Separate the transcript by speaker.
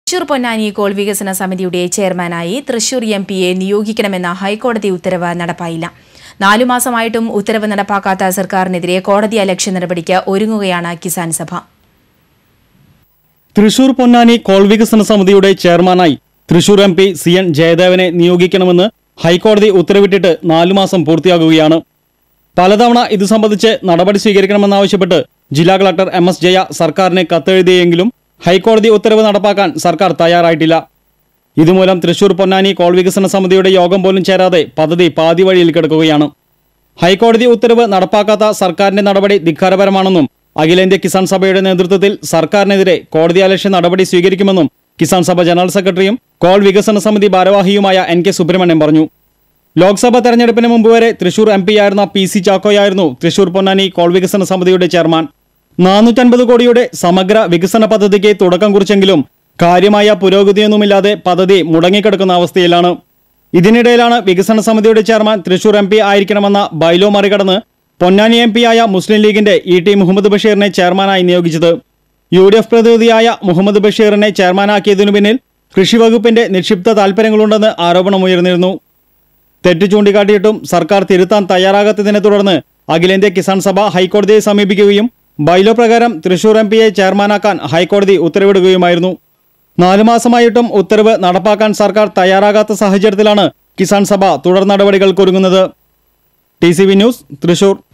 Speaker 1: തൃശൂർ പൊന്നാനി കോൾ വികസന സമിതിയുടെ ചെയർമാനായി തൃശൂർ എം പിയെ നിയോഗിക്കണമെന്ന ഹൈക്കോടതി ഉത്തരവ് നടപ്പായില്ല നാലു മാസമായിട്ടും ഉത്തരവ് നടപ്പാക്കാത്ത സർക്കാരിനെതിരെ കോടതി അലക്ഷ്യ നടപടിക്ക് ഒരുങ്ങുകയാണ് കിസാൻ സഭ
Speaker 2: തൃശൂർ പൊന്നാനി കോൾ വികസന സമിതിയുടെ ചെയർമാനായി Thrissur M P C N ജയദേവനെ നിയോഗിക്കണമെന്ന് ഹൈക്കോടതി ഉത്തരവിട്ടിട്ട് നാലു മാസം പൂർത്തിയാകുകയാണ് പലതവണ ഇത് സംബന്ധിച്ച് നടപടി സ്വീകരിക്കണമെന്നാവശ്യപ്പെട്ട് ജില്ലാ കളക്ടർ എം എസ് ജയ സർക്കാരിന് കത്തെഴുതിയെങ്കിലും ഹൈക്കോടതി ഉത്തരവ് നടപ്പാക്കാൻ സർക്കാർ തയ്യാറായിട്ടില്ല ഇതുമൂലം തൃശൂർ പൊന്നാനി കോൾ വികസന സമിതിയുടെ യോഗം പോലും ചേരാതെ പദ്ധതി പാതി വഴിയിൽ കിടക്കുകയാണ് ഹൈക്കോടതി ഉത്തരവ് നടപ്പാക്കാത്ത സർക്കാരിന്റെ നടപടി ധിക്കാരപരമാണെന്നും അഖിലേന്ത്യാ കിസാൻ സഭയുടെ നേതൃത്വത്തിൽ സർക്കാരിനെതിരെ കോടതി അലക്ഷ്യ നടപടി സ്വീകരിക്കുമെന്നും കിസാൻ സഭ ജനറൽ സെക്രട്ടറിയും കോൾ വികസന സമിതി ഭാരവാഹിയുമായ എൻ കെ സുബ്രഹ്മണ്യം പറഞ്ഞു ലോക്സഭാ തെരഞ്ഞെടുപ്പിന് മുമ്പ് വരെ തൃശൂർ എം പി ആയിരുന്ന പി സി ചാക്കോയായിരുന്നു തൃശൂർ പൊന്നാനി കോൾ വികസന സമിതിയുടെ ചെയർമാൻ നാനൂറ്റൻപത് കോടിയുടെ സമഗ്ര വികസന പദ്ധതിക്ക് തുടക്കം കുറിച്ചെങ്കിലും കാര്യമായ പുരോഗതിയൊന്നുമില്ലാതെ പദ്ധതി മുടങ്ങിക്കിടക്കുന്ന അവസ്ഥയിലാണ് ഇതിനിടയിലാണ് വികസന സമിതിയുടെ ചെയർമാൻ തൃശൂർ എം പി ആയിരിക്കണമെന്ന ബൈലോ മറികടന്ന് പൊന്നാനി എം പിയായ മുസ്ലിം ലീഗിന്റെ ഇ ടി മുഹമ്മദ് ബഷീറിനെ ചെയർമാനായി നിയോഗിച്ചത് യു ഡി എഫ് പ്രതിനിധിയായ മുഹമ്മദ് ബഷീറിനെ ചെയർമാനാക്കിയതിനു പിന്നിൽ കൃഷി വകുപ്പിന്റെ നിക്ഷിപ്ത താൽപ്പര്യങ്ങളുണ്ടെന്ന് ആരോപണമുയർന്നിരുന്നു തെറ്റ് ചൂണ്ടിക്കാട്ടിയിട്ടും സർക്കാർ തിരുത്താൻ തയ്യാറാകാത്തതിനെ തുടർന്ന് അഖിലേന്ത്യാ കിസാൻ സഭ ഹൈക്കോടതിയെ സമീപിക്കുകയും ബൈലോ പ്രകാരം തൃശൂർ എം പിയെ ചെയർമാനാക്കാൻ ഹൈക്കോടതി ഉത്തരവിടുകയുമായിരുന്നു നാലു മാസമായിട്ടും ഉത്തരവ് നടപ്പാക്കാൻ സർക്കാർ തയ്യാറാകാത്ത സാഹചര്യത്തിലാണ് കിസാൻ സഭ തുടർ നടപടികൾക്കൊരുങ്ങുന്നത് T C V news Thrissur